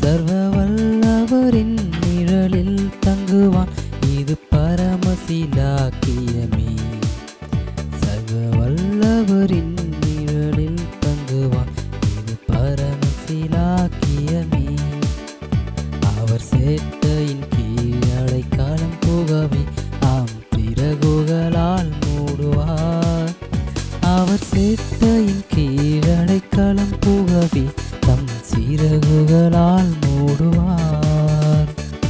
சர்வ வல்லவரின் நிழலில் தங்குவான் இது பரமசிலாக்கியமே சர்வ வல்லவரின் நிழலில் தங்குவான் இது பரமசிலாக்கியமே அவர் சேட்டையின் கீழ் அடைக்காலம் புகவே ஆம் திறகுகளால் மூடுவார் அவர் சேட்டையின் கீழ் அடைக்காலம் புகவே தம் சிறகுகளால் மூடுவார்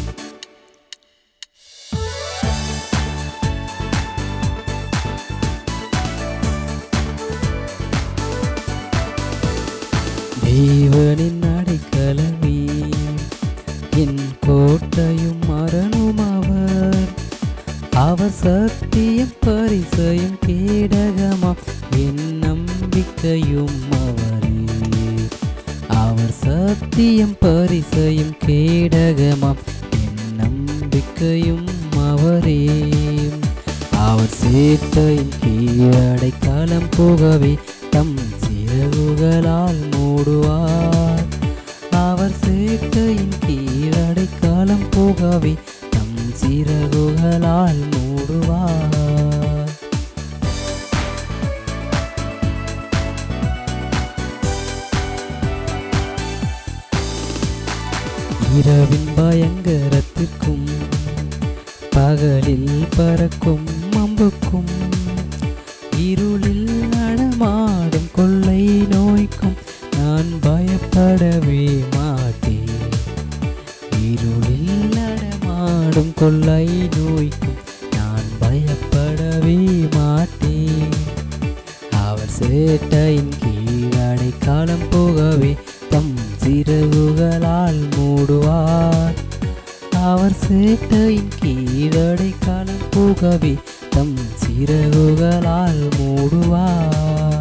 தேவனின் அடைக்கலமே என் கோட்டையும் மரணும் அவர் அவர் சத்தியம் பரிசையும் கேடகமாம் என் நம்பிக்கையும் அவரே அவர் சத்தியம் பரிசையும் கேடகமாம் என் நம்பிக்கையும் அவரே அவர் சேட்டையின் கீழடை காலம் போகவே தம் சிறகுகளால் மூடுவார் அவர் சேட்டையின் கீழடை காலம் போகவே தம் சிறகுகளால் மூடுவார் இரவின் பயங்கரத்துக்கும் பகலில் பறக்கும் அம்புக்கும் இருளில் நடமாடும் கொள்ளை நோய்க்கும் நான் பயப்படவே மாட்டேன் இருளில் நடமாடும் கொள்ளை நோய்க்கும் நான் பயப்படவே மாட்டேன் அவர் சேட்டையின் கீழடை காலம் போகவே தம் சிறகுகளால் மூடுவார் அவர் சேட்டையின் கீழடை காலம் போகவே தம் சிறகுகளால் மூடுவார்